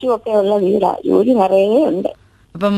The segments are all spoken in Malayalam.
ഒക്കെ ഉള്ള വീടാ ജോലി നിറയെ ഉണ്ട് അപ്പം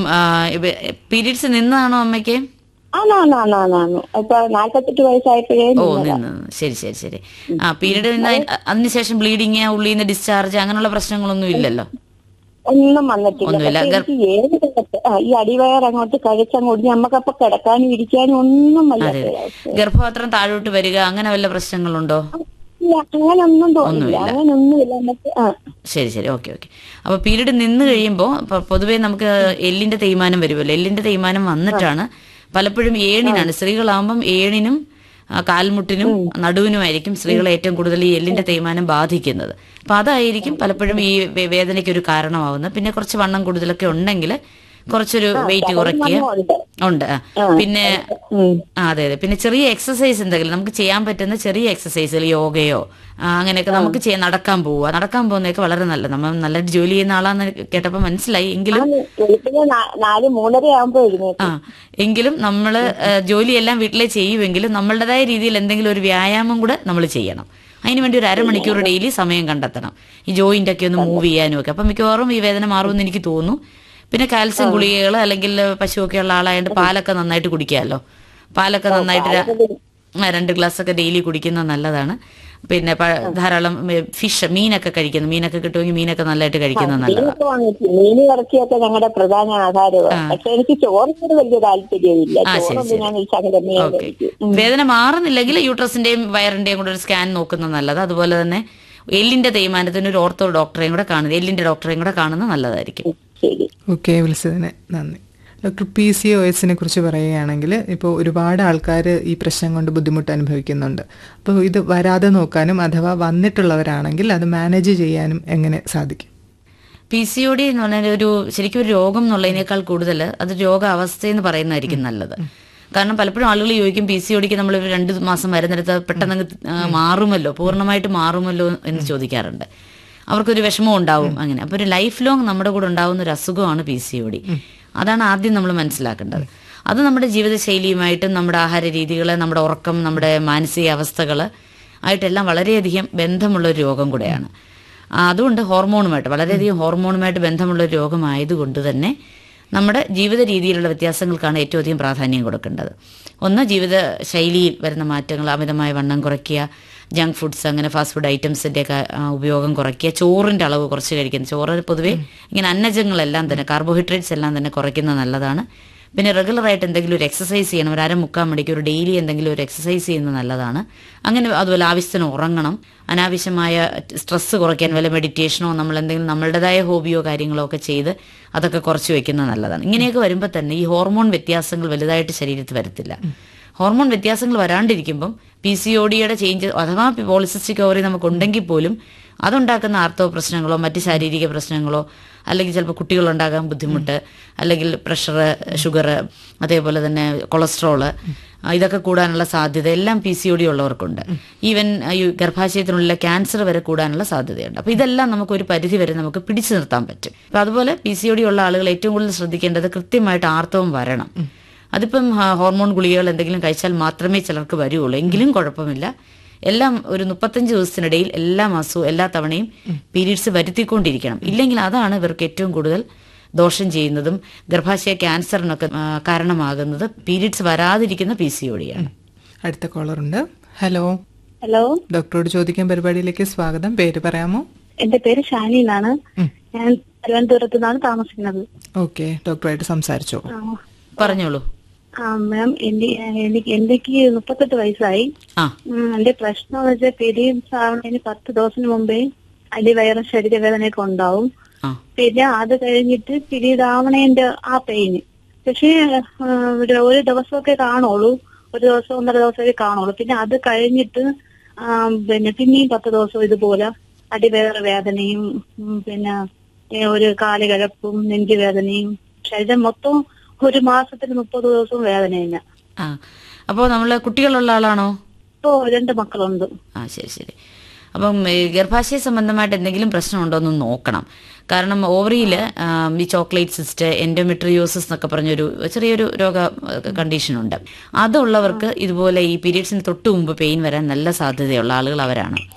പീരീഡ്സ് നിന്നാണോ അമ്മയ്ക്ക് ആണാണാണാണാണ് ഇപ്പൊ നാല്പത്തെട്ട് വയസ്സായപ്പോഴേ ഓ നിന്നതാ. നിന്ന് ശരി ശരി ശരി ആ പീരീഡ് നിന്ന് അ- അതിനുശേഷം ബ്ലീഡിങ് ഉള്ളിൽ നിന്ന് ഡിസ്ചാർജ് അങ്ങനെയുള്ള പ്രശ്നങ്ങളൊന്നും ഇല്ലല്ലോ ഒന്നും വന്നിട്ടില്ല ഒന്നുമില്ല. പക്ഷേ ഗർ- എനിക്ക് ഏത് കിടക്ക് ആ, ഈ അടിവയർ അങ്ങോട്ട് കഴിച്ചങ്ങോട്ട് നമുക്കപ്പൊ കിടക്കാനും ഇരിക്കാനും ഒന്നും അതെ വയ്യാത്ത അതെ അവസ്ഥ. ഗർഭപാത്രം താഴോട്ട് വരിക അങ്ങനെ വല്ല പ്രശ്നങ്ങളുണ്ടോ ഇല്ല അങ്ങനൊന്നും തോന്നില്ല ഒന്നുമില്ല. അങ്ങനൊന്നുമില്ല നമുക്ക് ആ ശരി ശരി ഓക്കെ ഓക്കെ അപ്പൊ പീരീഡ് നിന്ന് കഴിയുമ്പോൾ പൊതുവേ നമുക്ക് എല്ലിന്റെ തേയ്മാനം വരുമല്ലോ എല്ലിന്റെ തേയ്മാനം വന്നിട്ടാണ് പലപ്പോഴും ഏണിനാണ് സ്ത്രീകളാകുമ്പം ഏണിനും ആ, കാൽമുട്ടിനും നടുവിനുമായിരിക്കും സ്ത്രീകളെ ഏറ്റവും കൂടുതൽ ഈ എല്ലിന്റെ തേയ്മാനം ബാധിക്കുന്നത് അപ്പൊ അതായിരിക്കും പലപ്പോഴും ഈ വേ- വേദനയ്ക്ക് ഒരു കാരണമാവുന്നത് പിന്നെ കുറച്ച് വണ്ണം കൂടുതലൊക്കെ ഉണ്ടെങ്കിൽ കുറച്ചൊരു വെയിറ്റ് കുറയ്ക്കുക ഉണ്ട്. ഉണ്ട് ആ. പിന്നെ ഉം. ആ, അതെ അതെ പിന്നെ ചെറിയ എക്സസൈസ് എന്തെങ്കിലും നമുക്ക് ചെയ്യാൻ പറ്റുന്ന ചെറിയ എക്സസൈസുകൾ യോഗയോ ആ, അങ്ങനെയൊക്കെ നമുക്ക് ചെയ്യാൻ നടക്കാൻ പോവുക നടക്കാൻ പോകുന്നതൊക്കെ വളരെ നല്ലത് നമ്മൾ നല്ല ജോലി ചെയ്യുന്ന ആളാന്ന് കേട്ടപ്പോൾ മനസ്സിലായി എങ്കിലും വെളുപ്പിന് നാ- നാല് മൂന്നര ആകുമ്പോ എഴുന്നേറ്റ് ആ എങ്കിലും നമ്മൾ ജോലിയെല്ലാം വീട്ടിലെ ചെയ്യുമെങ്കിലും നമ്മളുടേതായ രീതിയിൽ എന്തെങ്കിലും ഒരു വ്യായാമം കൂടെ നമ്മൾ ചെയ്യണം അതിന് വേണ്ടി ഒരു അരമണിക്കൂർ ഡെയിലി സമയം കണ്ടെത്തണം ഈ ജോയിന്റ് ഒക്കെ ഒന്ന് മൂവ് ചെയ്യാനും ഒക്കെ അപ്പം മിക്കവാറും ഈ വേദന മാറുമെന്ന് എനിക്ക് തോന്നുന്നു പിന്നെ കാൽസ്യം ഗുളികകൾ അല്ലെങ്കിൽ പശുവൊക്കെ ഉള്ള ആളായതുകൊണ്ട് പാലൊക്കെ നന്നായിട്ട് കുടിക്കാമല്ലോ പാലൊക്കെ നന്നായിട്ട് ര- ആ, രണ്ട് ഗ്ലാസ് ഒക്കെ ഡെയിലി കുടിക്കുന്നത് നല്ലതാണ് പിന്നെ പ- ധാരാളം ഫിഷ് മീനൊക്കെ കഴിക്കുന്നു മീനൊക്കെ കിട്ടുമെങ്കിൽ മീനൊക്കെ നല്ലതായിട്ട് കഴിക്കുന്നത് നല്ലതാണ് മീനൊക്കെ വാങ്ങിച്ചു മീന് ഇറച്ചിയൊക്കെ ഞങ്ങളുടെ പ്രധാന ആഹാരമാണ് പക്ഷെ എനിക്ക് ചോറിനോട് വലിയ താല്പര്യമില്ല ആ, ശരി, ചോറും ശരി. ഞാൻ ശകലമേ ഓക്കെ കഴിക്കൂ വേദന മാറുന്നില്ലെങ്കിൽ യൂട്രസിന്റെയും വയറിന്റെയും കൂടെ ഒരു സ്കാൻ നോക്കുന്നത് നല്ലത് അതുപോലെ തന്നെ എല്ലിന്റെ തേയ്മാനത്തിന് ഒരു ഓർത്തോ ഡോക്ടറെയും കൂടെ കാണുന്നത് എല്ലിന്റെ ഡോക്ടറെയും കൂടെ കാണുന്നത് നല്ലതായിരിക്കും ശരി ഓക്കെ വിളിച്ചതിന് നന്ദി ഡോക്ടർ പി സി ഒ എസിനെ കുറിച്ച് പറയുകയാണെങ്കിൽ ഇപ്പോൾ ഒരുപാട് ആൾക്കാർ ഈ പ്രശ്നം കൊണ്ട് ബുദ്ധിമുട്ട് അനുഭവിക്കുന്നുണ്ട് അപ്പോൾ ഇത് വരാതെ നോക്കാനും അഥവാ വന്നിട്ടുള്ളവരാണെങ്കിൽ അത് മാനേജ് ചെയ്യാനും എങ്ങനെ സാധിക്കും പി സി ഒ ഡി എന്ന് പറഞ്ഞാൽ ഒരു ശരിക്കും ഒരു രോഗം എന്നുള്ളതിനേക്കാൾ കൂടുതൽ അത് രോഗാവസ്ഥയെന്ന് പറയുന്നതായിരിക്കും നല്ലത് കാരണം പലപ്പോഴും ആളുകൾ ചോദിക്കും പി സി ഒടിക്ക് നമ്മൾ ഒരു രണ്ട് മാസം മരുന്നെടുത്ത് പെട്ടെന്ന് അങ്ങ് ആ, മാറുമല്ലോ പൂർണ്ണമായിട്ട് മാറുമല്ലോ എന്ന് ചോദിക്കാറുണ്ട് അവർക്കൊരു വിഷമം ഉണ്ടാവും അങ്ങനെ അപ്പോൾ ഒരു ലൈഫ് ലോങ് നമ്മുടെ കൂടെ ഉണ്ടാവുന്ന ഒരു അസുഖമാണ് പി സി ഒ ഡി അതാണ് ആദ്യം നമ്മൾ മനസ്സിലാക്കേണ്ടത് അത് നമ്മുടെ ജീവിതശൈലിയുമായിട്ടും നമ്മുടെ ആഹാര രീതികൾ നമ്മുടെ ഉറക്കം നമ്മുടെ മാനസികാവസ്ഥകൾ ആയിട്ടെല്ലാം വളരെയധികം ബന്ധമുള്ള ഒരു രോഗം കൂടെയാണ് ആ, അതുകൊണ്ട് ഹോർമോണുമായിട്ട് വളരെയധികം ഹോർമോണുമായിട്ട് ബന്ധമുള്ള ഒരു രോഗമായതുകൊണ്ട് തന്നെ നമ്മുടെ ജീവിത രീതിയിലുള്ള വ്യത്യാസങ്ങൾക്കാണ് ഏറ്റവും അധികം പ്രാധാന്യം കൊടുക്കേണ്ടത് ഒന്ന് ജീവിത ശൈലിയിൽ വരുന്ന മാറ്റങ്ങൾ അമിതമായ വണ്ണം കുറയ്ക്കുക ജങ്ക് ഫുഡ്സ് അങ്ങനെ ഫാസ്റ്റ് ഫുഡ് ഐറ്റംസിൻ്റെ ഒക്കെ ആ, ഉപയോഗം കുറയ്ക്കുക ചോറിൻ്റെ അളവ് കുറച്ച് കഴിക്കുന്നത് ചോറ് പൊതുവേ ഇങ്ങനെ അന്നജങ്ങളെല്ലാം തന്നെ കാർബോഹൈഡ്രേറ്റ്സ് എല്ലാം തന്നെ കുറയ്ക്കുന്നത് നല്ലതാണ് പിന്നെ റെഗുലറായിട്ട് എന്തെങ്കിലും ഒരു എക്സസൈസ് ചെയ്യണം ഒരു അര മുക്കാൽ മണിക്കൂർ ഡെയിലി എന്തെങ്കിലും ഒരു എക്സസൈസ് ചെയ്യുന്നത് നല്ലതാണ് അങ്ങനെ അതുപോലെ ആവശ്യത്തിന് ഉറങ്ങണം അനാവശ്യമായ സ്ട്രെസ്സ് കുറയ്ക്കാൻ വല്ല മെഡിറ്റേഷനോ നമ്മൾ എന്തെങ്കിലും നമ്മളുടേതായ ഹോബിയോ കാര്യങ്ങളോ ഒക്കെ ചെയ്ത് അതൊക്കെ കുറച്ച് വെക്കുന്നത് നല്ലതാണ് ഇങ്ങനെയൊക്കെ വരുമ്പോൾ തന്നെ ഈ ഹോർമോൺ വ്യത്യാസങ്ങൾ വലുതായിട്ട് ശരീരത്തിൽ വരത്തില്ല ഹോർമോൺ വ്യത്യാസങ്ങൾ വരാണ്ടിരിക്കുമ്പം പി സി ഒ ഡിയുടെ ചേഞ്ച് അഥവാ പോളിസിസ്റ്റിക് ഓവറി നമുക്കുണ്ടെങ്കിൽ പോലും അതുണ്ടാക്കുന്ന ആർത്തവ പ്രശ്നങ്ങളോ മറ്റ് ശാരീരിക പ്രശ്നങ്ങളോ അല്ലെങ്കിൽ ചിലപ്പോൾ കുട്ടികളുണ്ടാകാൻ ബുദ്ധിമുട്ട് അല്ലെങ്കിൽ പ്രഷർ ഷുഗർ അതേപോലെ തന്നെ കൊളസ്ട്രോള് ആ, ഇതൊക്കെ കൂടാനുള്ള സാധ്യത എല്ലാം പി സി ഒ ഡി ഉള്ളവർക്കുണ്ട് ഈവൻ ഈ ഗർഭാശയത്തിനുള്ള ക്യാൻസർ വരെ കൂടാനുള്ള സാധ്യതയുണ്ട് അപ്പോൾ ഇതെല്ലാം നമുക്ക് ഒരു പരിധി വരെ നമുക്ക് പിടിച്ചു നിർത്താൻ പറ്റും അപ്പോൾ അതുപോലെ പി സി ഒ ഡി ഉള്ള ആളുകൾ ഏറ്റവും കൂടുതൽ ശ്രദ്ധിക്കേണ്ടത് കൃത്യമായിട്ട് ആർത്തവം വരണം അതിപ്പം ഹ- ഹോർമോൺ ഗുളികകൾ എന്തെങ്കിലും കഴിച്ചാൽ മാത്രമേ ചിലർക്ക് വരുള്ളൂ എങ്കിലും കുഴപ്പമില്ല എല്ലാം ഒരു മുപ്പത്തഞ്ച് ദിവസത്തിനിടയിൽ എല്ലാ മാസവും എല്ലാ തവണയും പീരീഡ്സ് വരുത്തിക്കൊണ്ടിരിക്കണം ഇല്ലെങ്കിൽ അതാണ് ഇവർക്ക് ഏറ്റവും കൂടുതൽ ദോഷം ചെയ്യുന്നതും ഗർഭാശയ ക്യാൻസറിനൊക്കെ ആ, കാരണമാകുന്നത് പീരീഡ്സ് വരാതിരിക്കുന്ന പി സി ഒടിയാണ് അടുത്ത കോളറുണ്ട് ഹലോ ഹലോ ഡോക്ടറോട് ചോദിക്കാൻ പരിപാടിയിലേക്ക് സ്വാഗതം പേര് പറയാമോ എന്റെ പേര് ഷാനി എന്നാണ് ഞാൻ തിരുവനന്തപുരത്ത് നിന്നാണ് താമസിക്കുന്നത് ഓക്കെ ഡോക്ടറായിട്ട് സംസാരിച്ചോ ആ, പറഞ്ഞോളൂ ആ മാം എന്റെ എനിക്ക് എനിക്ക് മുപ്പത്തെട്ട് വയസ്സായി ആ ഉം, എന്റെ പ്രശ്നം എന്ന് വെച്ചാൽ പീരീഡ്സ് ആവുന്നതിന് പത്ത് ദിവസത്തിന് മുമ്പേ അടിവയറും ശരീരവേദനയൊക്കെ ഉണ്ടാവും ആ പിന്നെ അത് കഴിഞ്ഞിട്ട് പിരീഡ് ആവണേന്റെ ആ പെയിന് പക്ഷേ ആ, ഒരു ഒരു ദിവസമൊക്കെ കാണുള്ളൂ ഒരു ദിവസം ഒന്നര ദിവസമൊക്കെ കാണുള്ളൂ പിന്നെ അത് കഴിഞ്ഞിട്ട് ആ, പിന്നെ പിന്നെയും പത്ത് ദിവസം ഇതുപോലെ അടിവേറെ വേദനയും ഉം, പിന്നെ ഏ, ഒരു കാലുകഴപ്പും നെഞ്ചുവേദനയും ശരീരം മൊത്തം ഒരു മാസത്തിന് മുപ്പത് ദിവസവും വേദന തന്നെ ആ അപ്പോൾ നമ്മൾ കുട്ടികളുള്ള ആളാണോ ഇപ്പോ രണ്ട് മക്കളുണ്ട് ആ ശരി ശരി അപ്പം ഈ ഗർഭാശയ സംബന്ധമായിട്ട് എന്തെങ്കിലും പ്രശ്നമുണ്ടോ എന്ന് നോക്കണം കാരണം ഓവറിയിൽ ഈ ചോക്ലേറ്റ് സിസ്റ്റ് എൻഡോമെട്രിയോസിസ് എന്നൊക്കെ പറഞ്ഞൊരു ചെറിയൊരു രോഗ കണ്ടീഷനുണ്ട് അതുള്ളവർക്ക് ഇതുപോലെ ഈ പീരീഡ്സിന് തൊട്ട് മുമ്പ് പെയിൻ വരാൻ നല്ല സാധ്യതയുള്ള ആളുകൾ അവരാണ്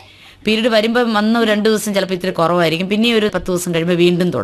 പീരീഡ് വരുമ്പോൾ വന്ന ഒരു രണ്ട് ദിവസം ചിലപ്പോൾ ഇത്തിരി കുറവായിരിക്കും പിന്നെ ഒരു പത്ത് ദിവസം കഴിയുമ്പോൾ വീണ്ടും തുടങ്ങും